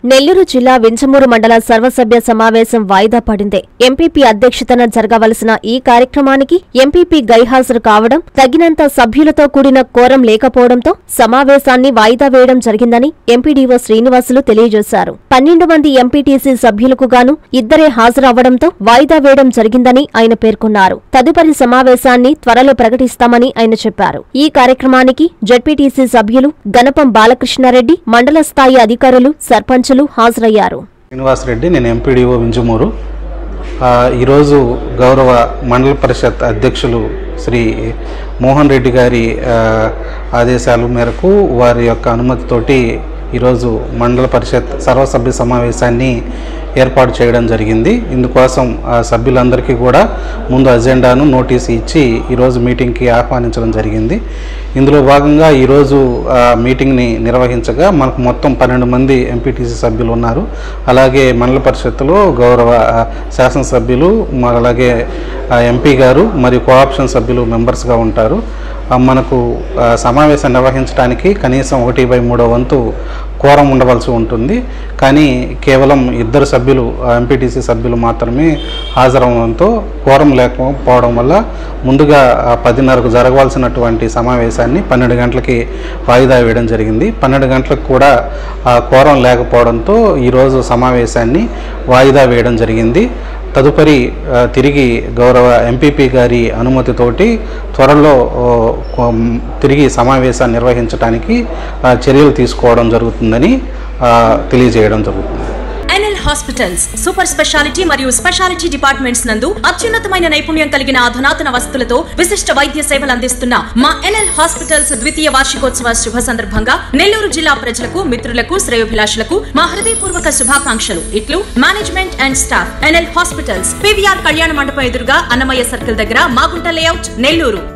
నెల్లూరు జిల్లా వింజమూరు మండల సర్వసభ్య సమావేశం వాయిదా పడింది ఎంపీపీ అధ్యక్షతన జరగవలసిన ఈ కార్యక్రమానికి ఎంపీపీ గైహాజరు కావడం తగినంత సభ్యులతో కూడిన కోరం లేకపోవడంతో సమావేశాన్ని వాయిదా వేయడం జరిగిందని ఎంపీడీఓ శ్రీనివాసులు తెలియజేశారు పన్నెండు మంది ఎంపీటీసీ సభ్యులకు గాను ఇద్దరే హాజరవ్వడంతో వాయిదా వేయడం జరిగిందని ఆయన పేర్కొన్నారు తదుపరి సమావేశాన్ని త్వరలో ప్రకటిస్తామని ఆయన చెప్పారు ఈ కార్యక్రమానికి జడ్పీటీసీ సభ్యులు గణపం బాలకృష్ణారెడ్డి మండల స్థాయి అధికారులు సర్పంచులు హాజరయ్యారు శ్రీనివాసరెడ్డి నేను ఎంపీడీఓ వింజమూరు ఆ, ఈరోజు గౌరవ మండల పరిషత్ అధ్యక్షులు శ్రీ మోహన్ రెడ్డి గారి ఆ, ఆదేశాల మేరకు వారి యొక్క అనుమతితోటి ఈరోజు మండల పరిషత్ సర్వసభ్య సమావేశాన్ని ఏర్పాటు చేయడం జరిగింది ఇందుకోసం ఆ సభ్యులందరికీ కూడా ముందు అజెండాను నోటీస్ ఇచ్చి ఈరోజు మీటింగ్కి ఆహ్వానించడం జరిగింది ఇందులో భాగంగా ఈరోజు ఆ, మీటింగ్ని నిర్వహించగా మనకు మొత్తం పన్నెండు మంది ఎంపీటీసీ సభ్యులు ఉన్నారు అలాగే మండల పరిషత్తులో గౌరవ ఆ, శాసనసభ్యులు మ- అలాగే ఆ, ఎంపీ గారు మరియు కోఆప్షన్ సభ్యులు మెంబర్స్గా ఉంటారు ఆ, మనకు ఆ, సమావేశం నిర్వహించడానికి కనీసం ఒకటి బై మూడో వంతు కోరం ఉండవలసి ఉంటుంది కానీ కేవలం ఇద్దరు సభ్యులు ఎంపీటీసీ సభ్యులు మాత్రమే హాజరవడంతో కోరం లేకపోవడం వల్ల ముందుగా ఆ, పదిన్నరకు జరగవలసినటువంటి సమావేశాన్ని పన్నెండు గంటలకి వాయిదా వేయడం జరిగింది పన్నెండు గంటలకు కూడా ఆ కోరం లేకపోవడంతో ఈరోజు సమావేశాన్ని వాయిదా వేయడం జరిగింది తదుపరి ఆ, తిరిగి గౌరవ ఎంపీపీ గారి అనుమతితోటి త్వరలో ఓ, కొ- తిరిగి సమావేశాన్ని నిర్వహించడానికి ఆ, చర్యలు తీసుకోవడం జరుగుతుందని ఆ, తెలియజేయడం జరుగుతుంది ఎన్ఎల్ హాస్పిటల్స్ సూపర్ స్పెషాలిటీ మరియు స్పెషాలిటీ డిపార్ట్మెంట్స్ నందు అత్యున్నతమైన నైపుణ్యం కలిగిన అధునాతన వసతులతో విశిష్ట వైద్య సేవలు అందిస్తున్న మా ఎన్ఎల్ హాస్పిటల్స్ ద్వితీయ వార్షికోత్సవ శుభ సందర్భంగా నెల్లూరు జిల్లా ప్రజలకు మిత్రులకు శ్రేయోభిలాషులకు మా హృదయపూర్వక శుభాకాంక్షలు ఇట్లు management and staff NL hospitals PVR Kalyana Mandapam ఎదురుగా అన్నమయ్య సర్కిల్ దగ్గర మాగుంట లేఅవుట్ నెల్లూరు